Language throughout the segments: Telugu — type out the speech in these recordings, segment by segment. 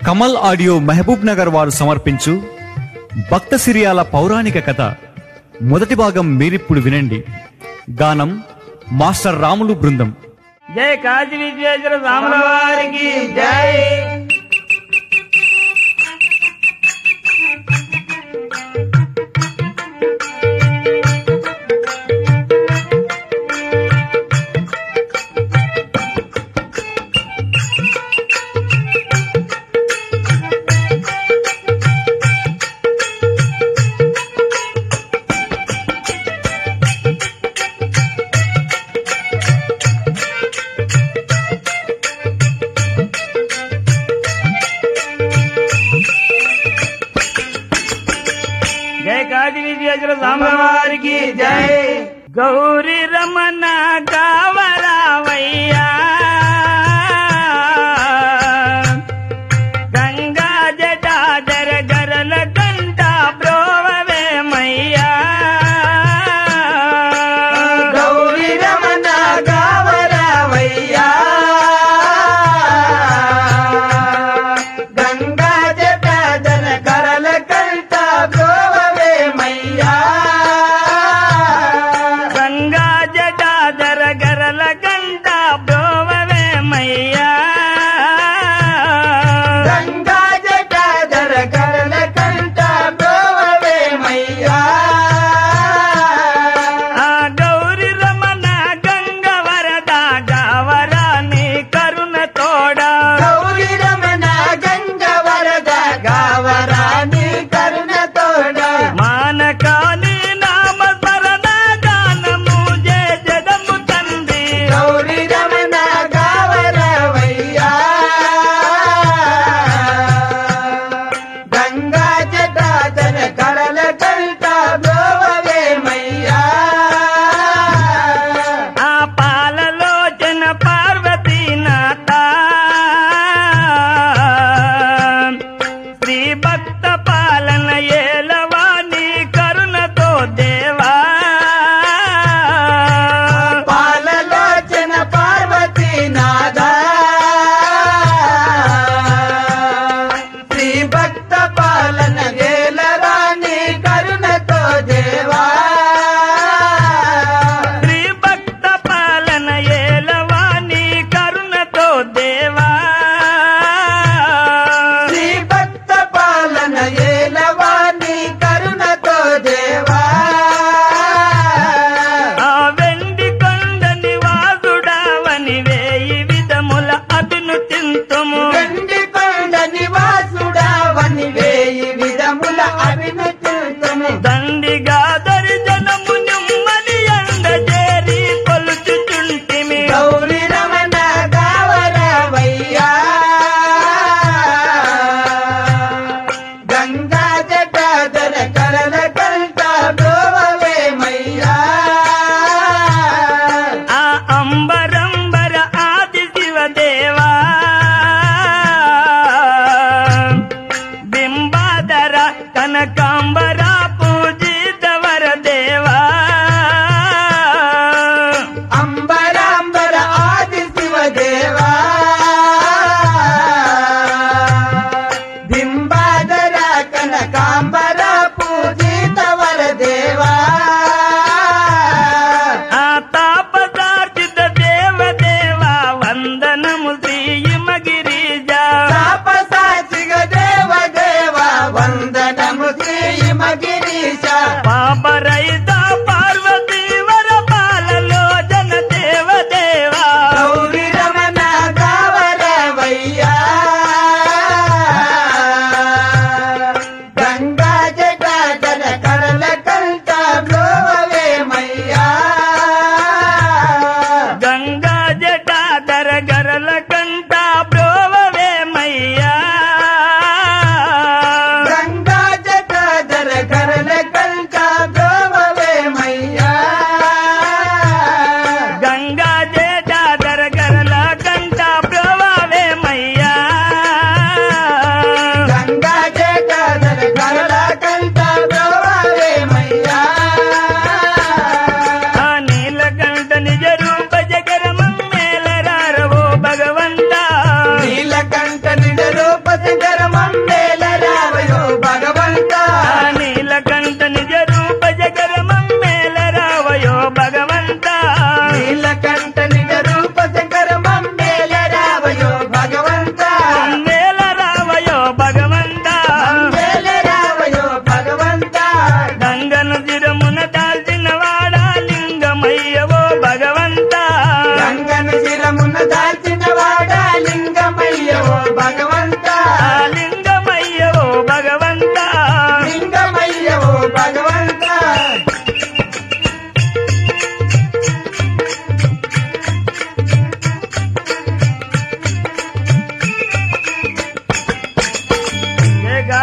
కమల్ ఆడియో మహబూబ్ నగర్ వారు సమర్పించు భక్త సిరియాల పౌరాణిక కథ మొదటి భాగం మీరిప్పుడు వినండి గానం మాస్టర్ రాములు బృందం జై కాశీ విశ్వేశ్వర స్వాముల వారికి జై జై కాశీ విశ్వేశ్వర స్వాముల వారికి జై గౌరీ రమణ కావరావయ్యా గంగా జటాధర గరల కంట బ్రోవవేమయ్యా గౌరీ రమణ గావరావయ్యా గంగా జటాధర కరల కంట గోవవేమయ్యా గంగా జటాధర గరల కంట బ్రోవవేమయ్యా గంగా జటాధర కరల కంట గోవవేమయ్యా ఆ గౌరి రమణ గంగ వరద గవరాని కరుణ తోడా గౌరీ రమణ గంగ వరద గావరాని కరుణ తోడ మానకాని నామ స్మరణ గానము జయ జడము తండ్రి గౌరీ రమణ గావరావయ్యా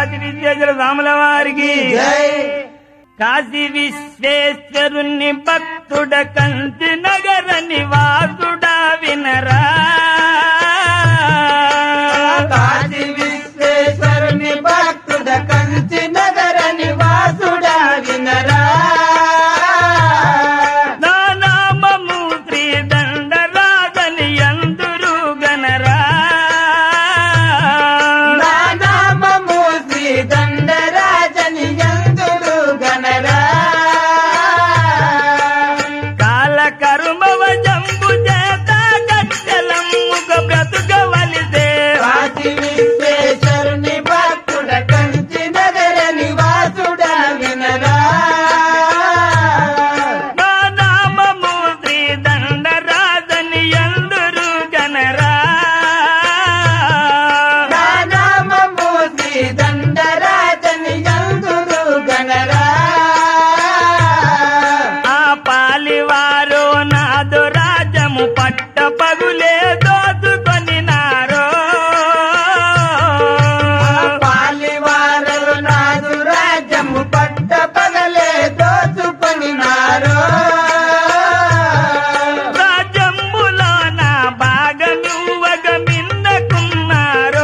కాశీ విశ్వేశ్వర స్వాముల వారికి జై కాశీ విశ్వేశ్వరుని భక్తుడ కంచి నగర నివాసుడ వినరా కాశీ విశ్వేశ్వరుని భక్తుడ కంచి నగర నివాసుడ వినరా నా నామము శ్రీ దండరాజని ఎందురు గనరా నా నామము శ్రీ దండరాజని ఎందురు గనరా కాల కరుమవ జంబు చేత కట్టెలమ్ముక బ్రతుకవలిదే కాశీ విశ్వేశ్వరుని భక్తుడ కంచి నగర నివాసుడ వినరా నా నామము శ్రీ దండరాజని ఎందురు గనరా నా నామము శ్రీ దండరాజని ఎందురు గనరా ఆ పాలివారు నాదు రాజము పట్ట పగులే దోచుకొని నారో పాలివారలు నాదు రాజ్యము పట్ట పగలే దోచుకొనినారు రాజంబులో నా భాగమివ్వగ మిన్నకున్నారో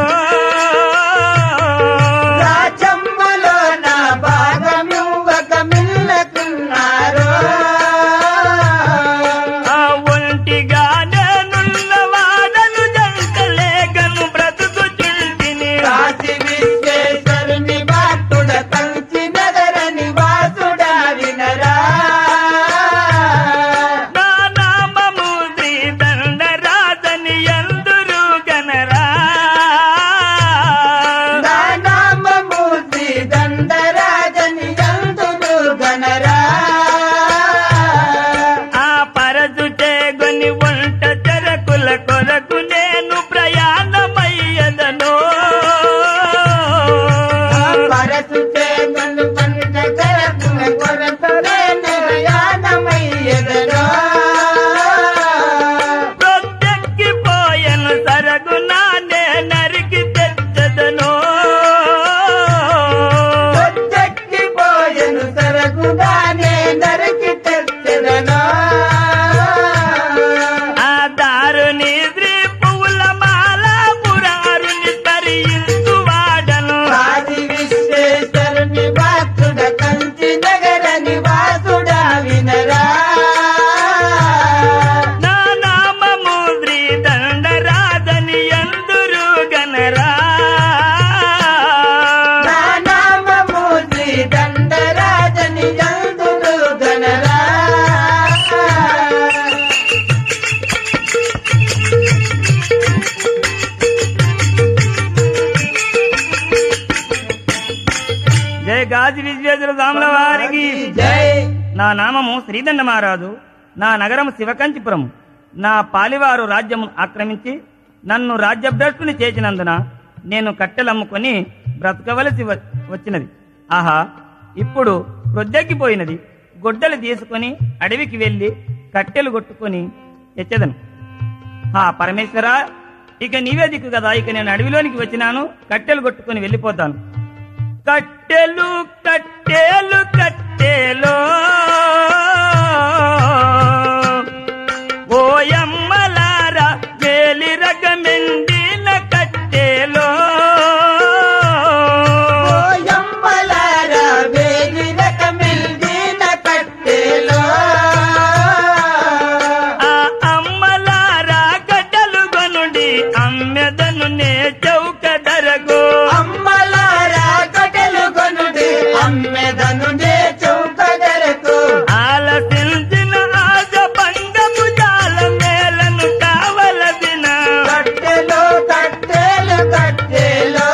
రాజ్యములో నా భాగమివ్వక మిల్లకున్నారు ఆ ఒంటిగానే నుల్ల వాడలు జంకలేగను బ్రతుకుచుంటిని కాశీ విశ్వేశ్వరుని భక్తుడ కంచి నగర నివాసుడ వినరా నా నామము శ్రీ దండరాజని ఎందురు గనరా నా నామము శ్రీ దండరాజని ఎందురు గనరా ఆ పరచుటే గొని వంట చెరకుల కొరకు నేను ప్రయాణమయ్యదను పరసు చేతులు పంట కరకుల కొరకునే నిర్యాణమయ్యదను ప్రొద్దెక్కిపోయెను సరగు నానే నరికి తెచ్చదను పొద్దెక్కిపోయెను సరకుగానే నరికి తెచ్చదను ఆ దారుని శ్రీ పువ్వుల మాల పురారుని తరించు వాడను ఆది విశ్వేశ్వరుని భక్తుడ కంచి నగర నివాసుడ వినరా నా నామము శ్రీ దండరాజని ఎందురు గనరా నా నామము శ్రీ దండరాజని ఎందురు గనరా జయ గాజి విశ్వేశ్వర స్వాముల వారికి జై నా నామము శ్రీదండ మహారాజు నా నగరము శివకంచిపురం నా పాలివారు రాజ్యము ఆక్రమించి నన్ను రాజ్యభ్రష్టుని చేసినందున నేను కట్టెలమ్ముకొని బ్రతకవలసి వ- వచ్చినది ఆహా ఇప్పుడు ప్రొద్దెక్కిపోయినది గొడ్డలు తీసుకొని అడవికి వెళ్లి కట్టెలు కొట్టుకొని తెచ్చెదను ఆ పరమేశ్వర ఇక నీవే దిక్కు కదా ఇక నేను అడవిలోనికి వచ్చినాను కట్టెలు కొట్టుకొని వెళ్ళిపోతాను కట్టెలు కట్టెలు కట్టెలో ఓయమ్మలారా వేలి రకమెండిన కట్టెలో ఓయమ్మలారా వేగి రకమిల్దిన కట్టెలో ఆ అమ్మలారా కట్టెలు కొనుడి అమ్మెదను నే చౌక ధరగో అమ్మలారా కట్టెలు కొనుడి అమ్మెదను నే చౌకదరకు ఆలసించిన ఆజ పంగము జాల మేలను కావలసిన కట్టెలు కట్టెలు కట్టెలు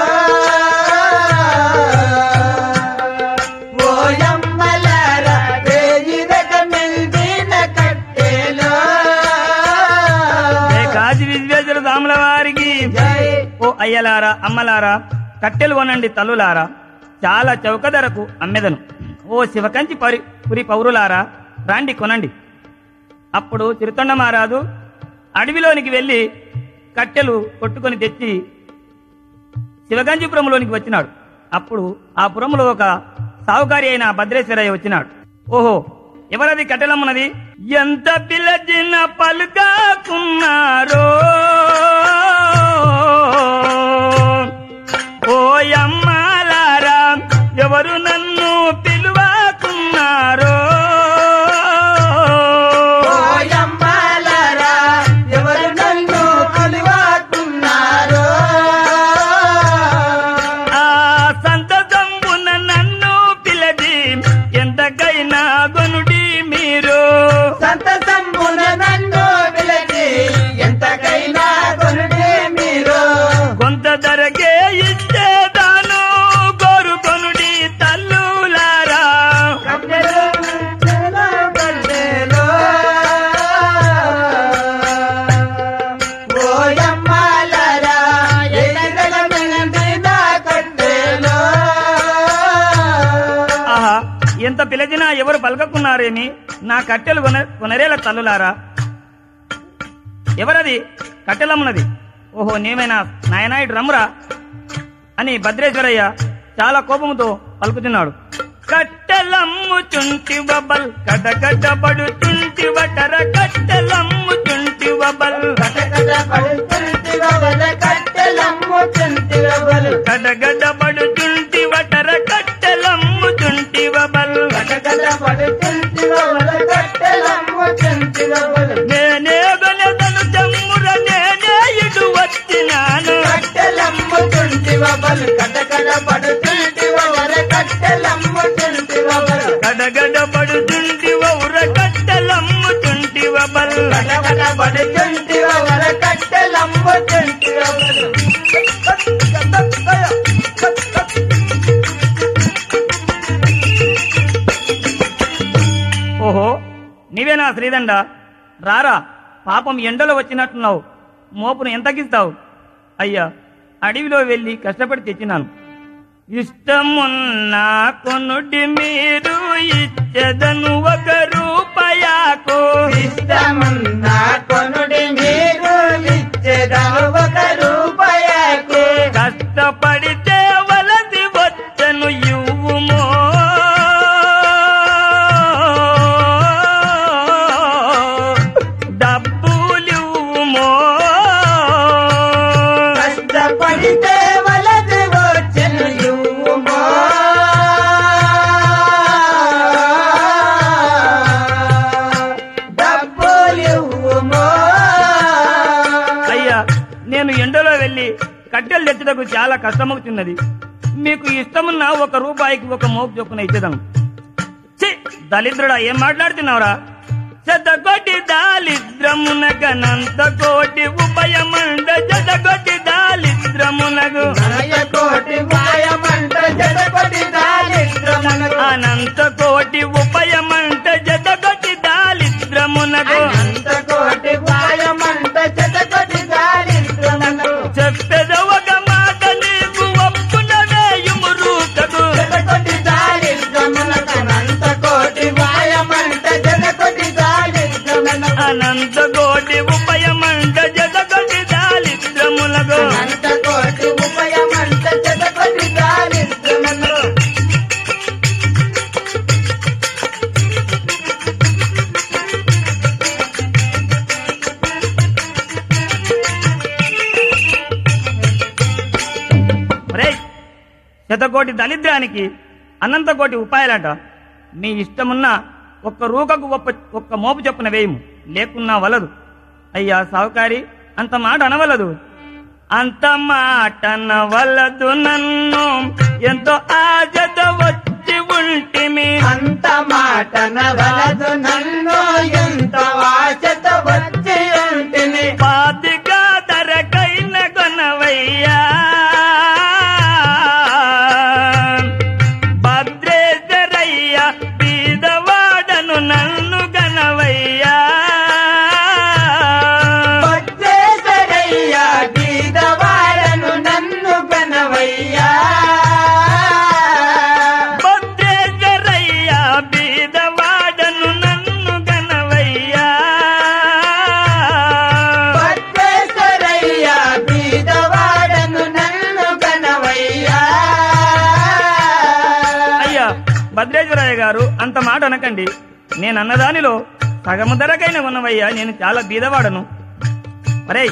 ఓయమ్మలారా వేగి రకమిల్దిన కట్టెలు ఏ కాశీ విశ్వేశ్వర స్వాముల వారికి జై ఓ అయ్యలారా అమ్మలారా కట్టెలు కొనండి తల్లులారా చాలా చౌక ధరకు అమ్మెదను ఓ శివకంచి పరి పురి పౌరులారా రాండి కొనండి అప్పుడు చిరుతొండ మహారాజు అడవిలోనికి వెళ్లి కట్టెలు కొట్టుకొని తెచ్చి శివగంజిపురంలోనికి వచ్చినాడు అప్పుడు ఆ పురములో ఒక సావుకారి అయిన భద్రేశ్వరయ్య వచ్చినాడు ఓహో ఎవరది కట్టెలమ్మున్నది ఎంత పిలచిన పలుకాకున్నారో ఓ అమ్మాలారా ఎవరు నన్ను పిలువాకున్నారో ఓయమ్మలారా, ఎవరు నన్ను కొలువాకున్నారో? ఆ సంతసంబున నన్ను పిలది ఎంతకైనా గొనుడి మీరు సంతసంబున నన్ను పిలిచి ఎంతకైనా కొనుడే మీరు కొంత ధరకే ఇచ్చేదాను కోరుకొనుడి తల్లులారా కట్టెలు కట్టెలు కట్టెలు. ఓయమ్మలారా, ఎన్నెల మెలిందిన కట్టెలు. ఆహా ఎంత పిలిచినా ఎవరు పలకకున్నారేమి నా కట్టెలు కొన కొనరేల తల్లులారా ఎవరది కట్టెలమ్మున్నది ఓహో నేమైనా నాయనాయుడు రమ్మురా అని భద్రేశ్వరయ్య చాలా కోపంతో పలుకుతున్నాడు కట్టెలమ్ము చుంటి బబల్ కటకటబడు చుంటి వటర కట్టెలమ్ము చుంటి బబల్ కటకట పడుతుంటివ వల కట్టెలమ్ము చుంటివ బలు. కటకటబడు చుంటి వటర కట్టెలమ్ము చుంటి బబల్ కటకట పడుతుంటివ వల కట్టెలమ్ము చుంటివ బలు. నేనే గొనెదను చెమ్ముర నేనే ఇటు వచ్చినాను కట్టెలమ్ము చుంటివ బలు. కటకట పడుతుంటివ వల కట్టెలమ్ము చుంటివ బలు. గడగడబడు చుంటి ఊర కట్టెలమ్ము చుంటి బబల్ కటకట పడుతుంటివ వల కట్టెలమ్ము చుంటివ బలు. ఓహో నీవేనా శ్రీదండ రారా పాపం ఎండలో వచ్చినట్టున్నావు మోపును ఎంతకిస్తావు అయ్యా అడవిలో వెళ్ళి కష్టపడి తెచ్చినాను ఇష్టమున్నా కొనుడి మీరు ఇచ్చదను ఒక రూపాయకు ఇష్టమున్న కొనుడి మీరు ఇచ్చేదాను ఒక రూపాయకు కష్టపడితే వలసి వచ్చను ఇవ్వుమో డబ్బులివ్వుమో కష్టపడితే వలది వచ్చెను యువమో. డబ్బులివ్వుమో. అయ్యా నేను ఎండలో వెళ్ళి కట్టెలు తెచ్చుటకు చాలా కష్టమవుతున్నది మీకు ఇష్టమున్న ఒక రూపాయికి ఒక మోపు చొప్పున ఇచ్చేదాం ఛీ, దళిద్రుడా ఏం మాట్లాడుతున్నావురా శతకోటి దాలిద్రమునగనంత కోటి ఉభయమండ జతకోటి దాలిద్రమునగు నాయకోటి మాయమంట జడకొటి దారిద్రమునకు. అనంత కోటి ఉభయమంట జతకోటి దాలిద్రమునగు అనంత కోటి మాయమంట జడకొటి దారిద్రమునకు. చెప్పెద ఒక మాట నీకు ఒప్పున వేయుము రూకకు జడకొటి దారిద్రమునకు. అనంత కోటి మాయమంట జడకొటి దారిద్రమునకు. అనంత కోటి ఉభయమంట జతకోటి దాలిద్రమునగు అనంత కోటి ఉభయమంట జడకొటి దారిద్రమునకు. ఒరేయ్ శతకోటి దళిద్రానికి అనంత కోటి ఉపాయాలట మీ ఇష్టమున్న ఒక్క రూకకు ఒక్క ఒక్క మోపు చొప్పున వేయము లేకున్నా వలదు అయ్యా సావుకారి అంత మాట అనవలదు అంత మాట అనవలదు నన్ను ఎంతో ఆజత వచ్చి ఉంటిమి అంత మాట నవలదు నన్ను ఎంత వాచత వచ్చి ఉంటిని పాతిగా ధరకైన కొనవయ్యా భద్రేశ్వరయ్య బీదవాడను నన్ను గనవయ్యా వచ్చేసరయ్యా బీదవాడను నన్ను గనవయ్యా భద్రేశ్వరయ్య బీదవాడను నన్ను భద్రేశ్వరయ్య గారు అంత మాట అనకండి నేను అన్నదానిలో సగము ధరకైన ఉన్నవయ్యా నేను చాలా బీదవాడను మరే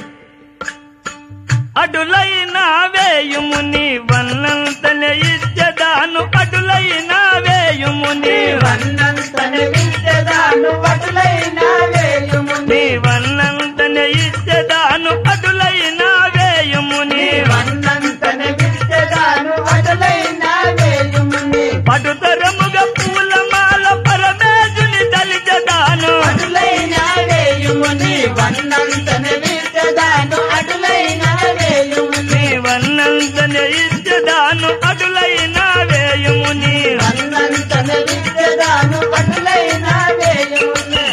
అటులైన వేయుముని వన్నంతనే ఇచ్చదాను అటులైన వేయుముని వన్నంతని విద్యదాను వటులైన వేయుముని నీ వన్నంతనే ఇచ్చదాను అటులైన వేయుముని వన్నంతని విద్యదాను వటులైన వేయుముని పటుతరముగా పూలమాల పరమేశుని దళితదాను అటులైన వేయుముని వన్నంతని విద్యదాను అటులైన వేయుముని నీ వన్నంతనే ఇచ్చదాను అటులైన వేయుముని వన్నంతని విద్యదాను అటులైన వేయుముని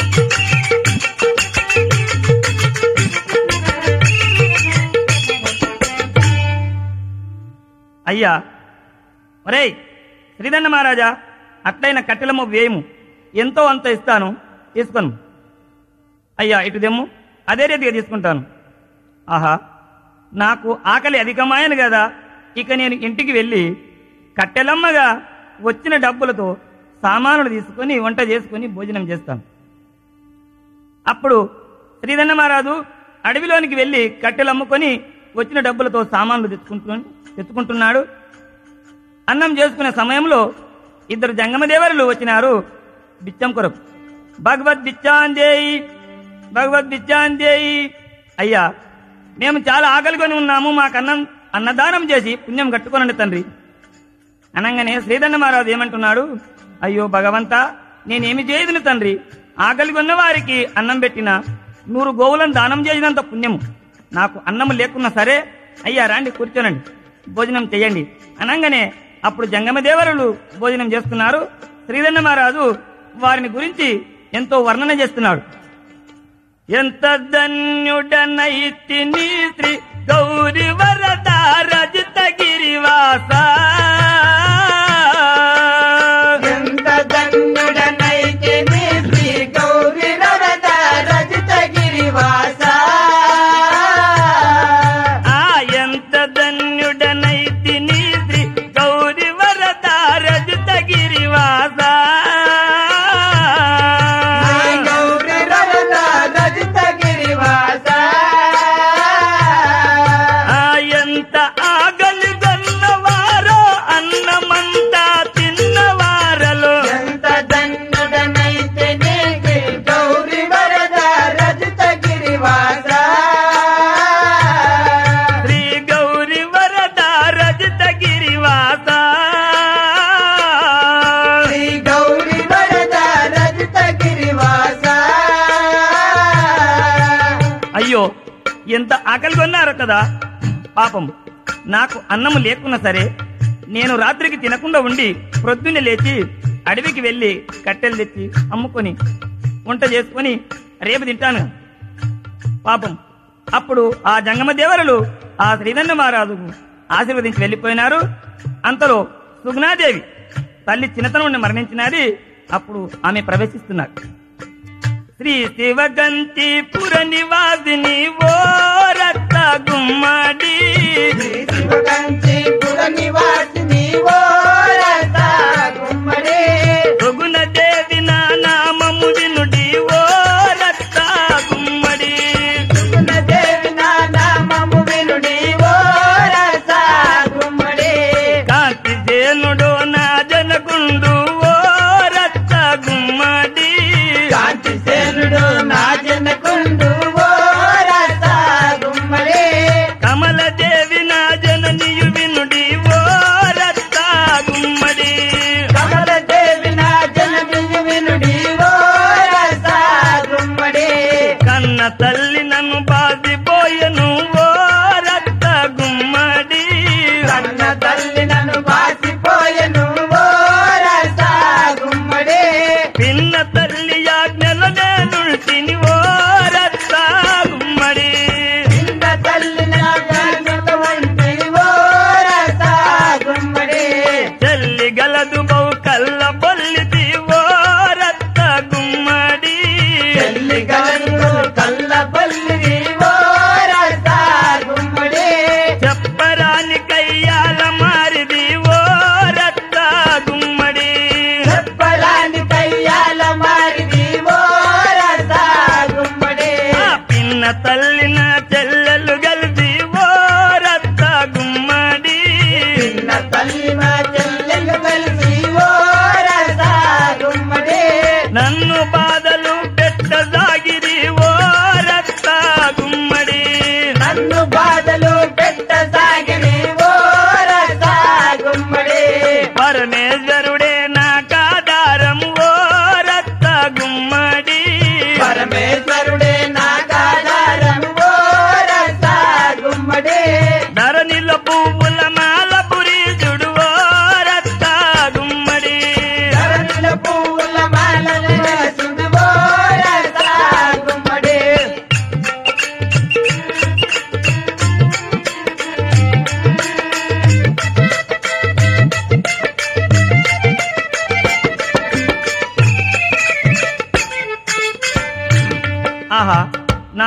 అయ్యా ఒరేయ్ శ్రీదండ మహారాజా అట్లైన కట్టెలము వేయము ఎంతో అంత ఇస్తాను తీసుకోను అయ్యా ఇటు దెమ్ము అదే రీతిగా తీసుకుంటాను ఆహా నాకు ఆకలి అధికమాయను కదా ఇక నేను ఇంటికి వెళ్ళి కట్టెలమ్మగా వచ్చిన డబ్బులతో సామానులు తీసుకొని వంట చేసుకొని భోజనం చేస్తాను అప్పుడు శ్రీదండ మహారాజు అడవిలోనికి వెళ్ళి కట్టెలు అమ్ముకొని వచ్చిన డబ్బులతో సామాన్లు తెచ్చుకుంటు తెచ్చుకుంటున్నాడు అన్నం చేసుకునే సమయంలో ఇద్దరు జంగమదేవరులు వచ్చినారు బిచ్చం కొరకు భగవద్ బిచ్చాందేయి భగవద్ బిచ్చాందేయి అయ్యా మేము చాలా ఆకలికొని ఉన్నాము మాకు అన్నం అన్నదానం చేసి పుణ్యం కట్టుకోనండి తండ్రి అనగానే శ్రీదండ మహారాజు ఏమంటున్నాడు అయ్యో భగవంతా నేనేమి చేయదును తండ్రి ఆకలి కొన్న వారికి అన్నం పెట్టిన నూరు గోవులను దానం చేసినంత పుణ్యము నాకు అన్నము లేకున్నా సరే అయ్యా రాండి కూర్చోనండి భోజనం చేయండి అనగానే అప్పుడు జంగమదేవరులు భోజనం చేస్తున్నారు శ్రీదండ మహారాజు వారిని గురించి ఎంతో వర్ణన చేస్తున్నాడు ఎంత ధన్యుడనైతి నీ శ్రీ గౌరి వరద రజిత గిరివాస ఎంత ధన్యుడనైతే నీ శ్రీ గౌరి వరద రజిత గిరివాస ఆ ఎంత ధన్యుడనైతి నీ శ్రీ గౌరి వరద రజిత గిరివాస శ్రీ గౌరి వరద రజిత గిరివాస ఆ ఎంత ఆగలి గన్నవారో అన్నమంతా తిన్నవారలో ఎంత ధన్యుడనైతే నీ శ్రీ గౌరి వరద రజిత గిరివాస శ్రీ గౌరి వరద రజిత గిరివాస శ్రీ గౌరి వరద రజిత గిరివాస అయ్యో ఎంత ఆకలి కొన్నారు కదా పాపం నాకు అన్నము లేకున్నా సరే నేను రాత్రికి తినకుండా ఉండి ప్రొద్దున్నే లేచి అడవికి వెళ్ళి కట్టెలు తెచ్చి అమ్ముకొని వంట చేసుకొని రేపు తింటాను పాపం అప్పుడు ఆ జంగమ దేవరులు ఆ శ్రీదండ మహారాజు ఆశీర్వదించి వెళ్ళిపోయినారు అంతలో సుగుణాదేవి తల్లి చిన్నతనం నుండి మరణించినది అప్పుడు ఆమె ప్రవేశిస్తున్నారు శ్రీ శివగంతి పుర నివాసిని ఓ రక్త గుమ్మడి శ్రీ శివకంచి పుర నివాసిని ఓ రస గుమ్మడి సుగుణ దేవి నా నామము వినుడి ఓ రక్త గుమ్మడి దేవి నా నామము వినుడి ఓ రస గుమ్మడి కాంతి జేనుడు నా జనకుండు ఓ రక్త గుమ్మడి కాంతి సేనుడు నా జనకుండు ఓ రస గుమ్మడి కమల దేవి నా జననియు వినుడి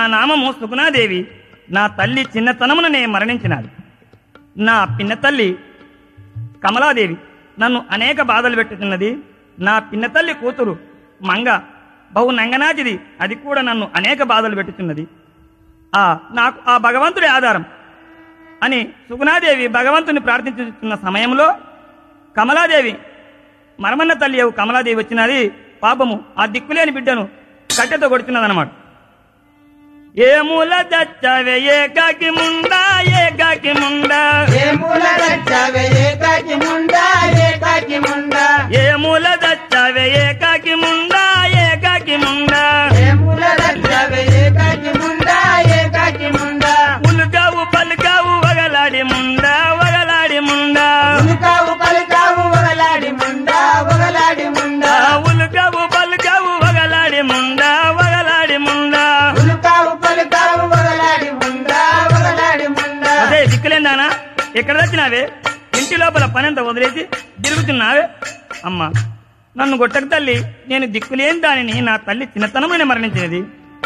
నామము సుగుణాదేవి నా తల్లి చిన్నతనముననే మరణించినాది నా పిన్న తల్లి కమలాదేవి నన్ను అనేక బాధలు పెట్టుతున్నది నా పిన్న తల్లి కూతురు మంగ బహు నంగనాచిది అది కూడా నన్ను అనేక బాధలు పెట్టుతున్నది ఆ నాకు ఆ భగవంతుడి ఆధారం అని సుగుణాదేవి భగవంతుని ప్రార్థించుతున్న సమయంలో కమలాదేవి మరమన్న తల్లి అవు కమలాదేవి వచ్చినది పాపము ఆ దిక్కులేని బిడ్డను కట్టెతో కొడుతున్నదన్నమాట ఏ మూల దచ్చవే ఏకాకి ముండా ఏకాకి ముండా ఏ మూల రచ్చవే ఏకాకి ముండా ఏకాకి ముండా ఏ మూల దచ్చవే ఏకాకి ముండా ఏకాకి ముండా ఏ మూల రచ్చవే ఏకాకి ముండా ఏకాకి ముండా ఉలుకావు పలుకావు వగలాడి ముండా వగలాడి ముండా ఉనుకావు పలుకావు ఒకలాడి ముండా ఒకలాడి ముండా ఆ ఉలుకావు పలుకావు వగలాడి ముండా వగలాడి ముండా ఉనుకావు పలుకావు ఒకలాడి ముండా ఒకలాడి ముండా అదే దిక్కులేందానా ఎక్కడ వచ్చినావే ఇంటి లోపల పనంతా వదిలేసి తిరుగుతున్నావే అమ్మా నన్ను గొట్టక తల్లి నేను దిక్కులేని దానిని నా తల్లి చిన్నతనమైన మరణించినది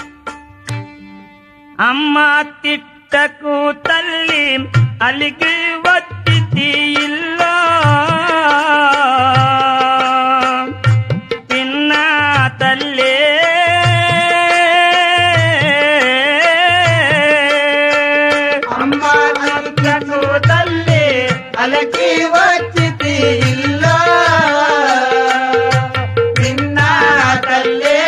అమ్మ తిట్టకు తల్లి అలిగి వచ్చి తీయిల్లో పిన్న తల్లే అమ్మ నలుకకు తల్లి అలకి వచ్చి ఇల్లు నిన్న తల్లి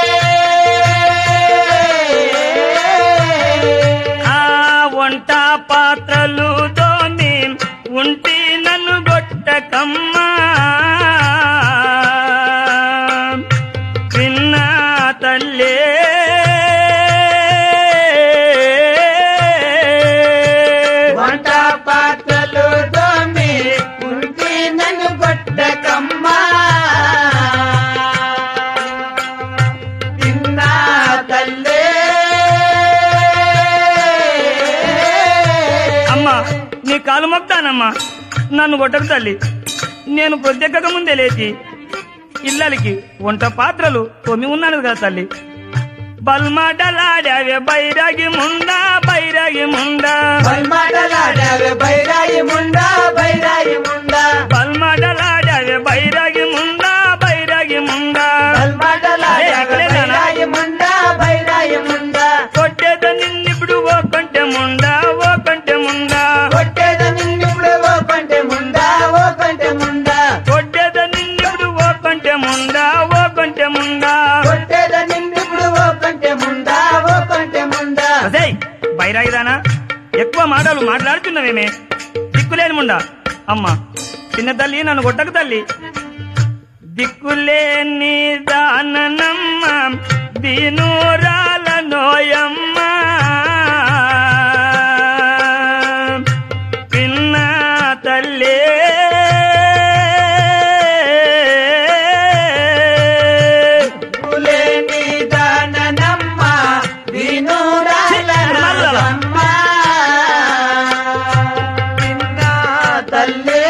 ఆ వంట పాత్రలు దోని ఉంటి నన్ను గొట్టకమ్మా చిన్న తల్లే వంట పాత్రలు దోమి ఉంటి నన్ను కొట్టకమ్మా నిన్న తల్లి అమ్మా నీ కాలు మొక్తానమ్మా నన్ను కొట్టకు తల్లి నేను ప్రత్యేకక ముందే లేచి ఇల్లలకి వంట పాత్రలు తొమ్మి ఉన్నాను కదా తల్లి బల్మాటలాడావే బైరాగి ముండా బైరాగి ముండా బల్మాటలాడావే బైరాయి ముండా బైరాయి ముండా బల్మాటలాడావే బైరాగి ముండా బైరాగి ముండా బల్మాటలాడావే బైరాయి ముండా బైరాయి ముండా కొట్టేద నిన్నిప్పుడు ఓ కొంటె ముండా ఓ కొంటె ముండా కొట్టేద నిన్నిప్పుడు ఓ కంటే ముండా ఓ కంటే ముండా కొట్టేద నిన్నిప్పుడు ఓ కొంటె ముండా ఓ కొంటె ముండా కొట్టేద నిన్నిప్పుడు ఓ కంటే ముండా ఓ కంటే ముండా అదే బైరాగిదానా ఎక్కువ మాటలు మాట్లాడుతున్నవేమే దిక్కులేని ముండా అమ్మ చిన్న తల్లి నన్ను కొట్టకు తల్లి దిక్కులేని దాననమ్మ దీనూరాల నోయమ్మ పిన్న తల్లే పులేని దాననమ్మ వినురాలమ్మ నిన్న తల్లి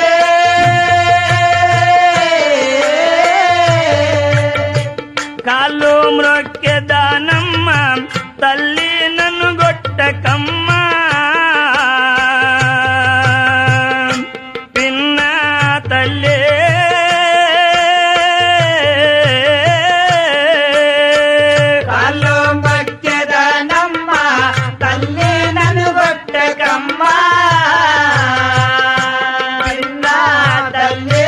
కాళ్ళు మ్రొక్కె దానమ్మ తల్లి నన్ను గొట్టకమ్మ పిన్న తల్లే కాళ్ళు మక్కెదనమ్మ తల్లి నన్ను కొట్టకమ్మ నిన్న తల్లి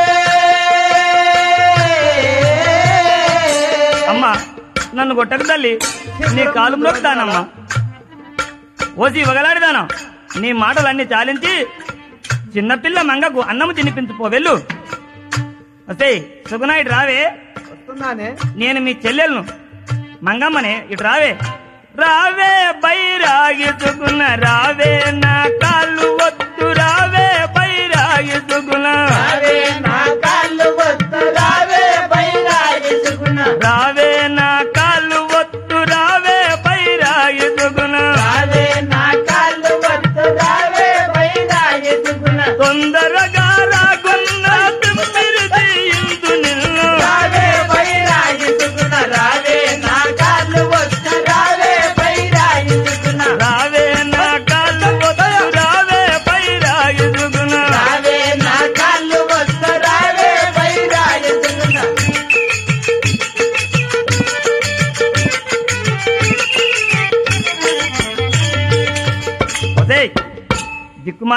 అమ్మ నన్ను కొట్టకు తల్లి నీ కాలు మ్రొక్కుతానమ్మా ఓసి వగలాడిదానా నీ మాటలన్నీ చాలించి చిన్నపిల్ల మంగకు అన్నము తినిపించుకో వెళ్ళు వస్తే సుగునాయుడు రావే వస్తున్నానే నేను మీ చెల్లెలను మంగమ్మనే ఇటు రావే రావే బైరాగి సుగుణ రావే నా కాళ్ళు వద్దు రావే బైరాగి సుగుణ రావే నా కాళ్ళు వద్దు రావే బైరాగి సుగుణ రావే నా కాళ్ళు వద్దు రావే బైరాగి సుగుణ రావే నా కాళ్ళు వద్దు రావే బైరాగి సుగుణ తొందరగా రాకున్న తిమ్మిరి తీయిందు నిన్ను రావే బైరాగి సుగుణ రావే నా కాళ్ళు వద్దు రావే బైరాగి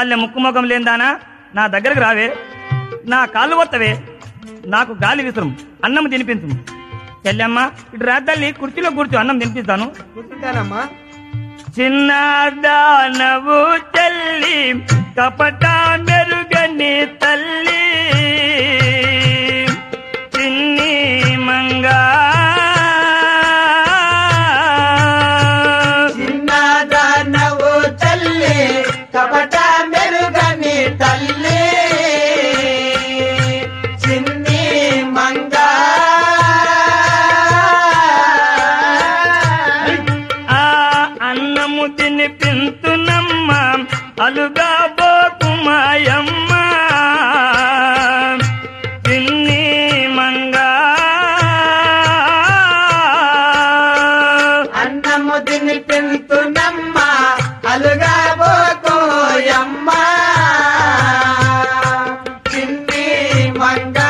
వాళ్ళ ముక్కు ముఖం లేందానా నా దగ్గరకు రావే నా కాళ్ళు వత్తవే నాకు గాలి విసురం అన్నం తినిపించు చెల్లెమ్మ ఇటు రాద్దల్లి కుర్చీలో కూర్చో అన్నం తినిపిస్తాను కూర్చుంటానమ్మా చిన్నదానవు చెల్లి కపట మెరుగని తల్లి చిన్ని మంగా చిన్నదానవు తల్లి కపట మెరుగని తల్లి చిన్ని మంగా ఆ అన్నము తినిపించునమ్మ అలుగా బోకుమాయమ్మ చిన్ని మంగా అన్నము తినిపించునమ్మ అలుగా పోకోయమ్మ చిన్ని మంగా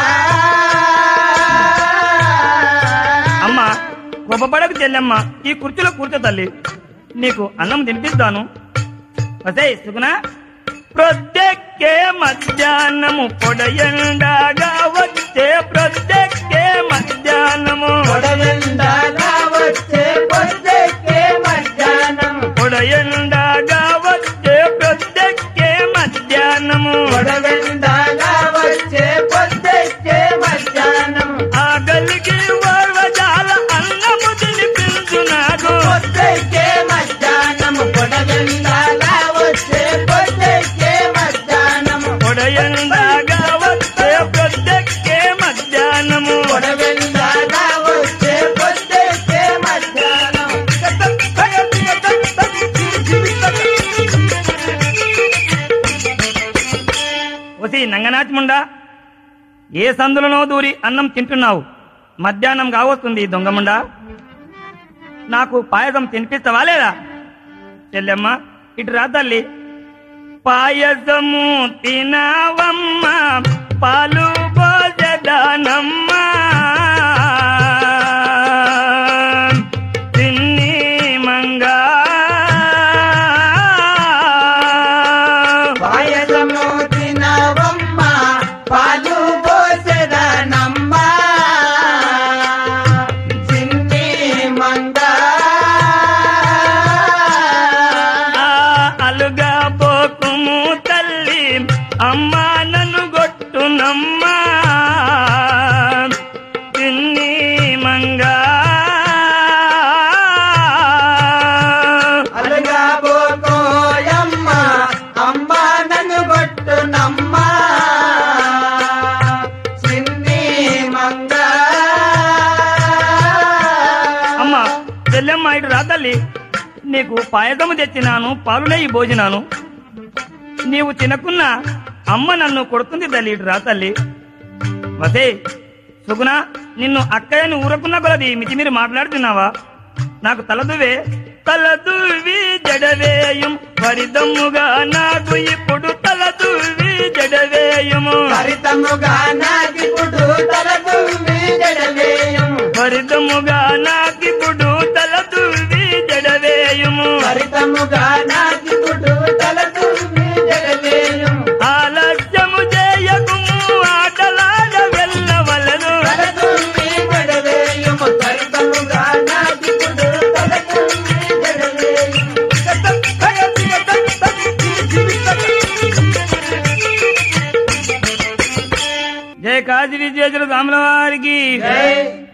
అమ్మ గొప్పపడకు చెల్లెమ్మ ఈ కుర్చీలో కూర్చో తల్లి నీకు అన్నం తినిపిస్తాను అదే సుగుణ ప్రొద్దెక్కే మధ్యాహ్నము పొడయండాగా వచ్చే ప్రొద్దెక్కే మధ్యాహ్నము పొడవెండగా వచ్చే పొద్దెక్కే మధ్యాహ్నం పొడయండాగా వచ్చే ప్రొద్దెక్కే మధ్యాహ్నము పొడవెండగా వచ్చే పొద్దెక్కే మధ్యాహ్నం ఆగలికి వర్వజాల అన్నము తినిపించు నాకు పొద్దెక్కే మధ్యాహ్నం పొడవెండగా వచ్చే పొద్దెక్కే మధ్యాహ్నం పొడయండాగా వచ్చే ప్రొద్దెక్కే మధ్యాహ్నము పొడవెండగా వచ్చే పొద్దెక్కే మధ్యాహ్నం వసి నంగనాచముండా ఏ సందులనో దూరి అన్నం తింటున్నావు మధ్యాహ్నం కావస్తుంది ఈ దొంగముండా నాకు పాయసం తినిపిస్తావా లేదా చెల్లెమ్మ ఇటు రా తల్లి పాయసము తినవమ్మ పాలు పోజదానమ్మ తిన్ని మంగా పాయసము తినవమ్మ పాలు పోసెదనమ్మ చిన్ని మంగా ఆ అలుగా పోకుము తల్లి అమ్మా నన్ను గొట్టునమ్మా తిన్ని మంగా అలుగా పోకోయమ్మ అమ్మ నన్ను కొట్టునమ్మ చిన్ని మంగా అమ్మా చెల్లెమ్మ ఇటు రా తల్లి నీకు పాయసము తెచ్చినాను పాలులే ఈ భోజనాను నీవు తినకున్నా అమ్మ నన్ను కొడుతుంది తల్లి ఇటు రా తల్లి వసే సుగుణ నిన్ను అక్కయ్యని ఊరకున్న కొలది మితిమీరి మాట్లాడుతున్నావా నాకు తలదువే తలదువి జడవేయం వరిదమ్ముగా నాకు ఇప్పుడు తలదువి జడవేయము హరితముగా నాకిప్పుడు తలకు జడవేయం వరిదమ్ముగా నాకిప్పుడు తలదువి జడవేయము హరితముగా నాకిప్పుడు తలకు జడవేయం ఆలస్యము చేయకుము ఆటలాడ వెళ్ళవలను తలకు జడవేయం హరితముగా నాకిప్పుడు తలకు జడవేయం జయ కాశీ విజయేశ్వర స్వాముల వారికి జై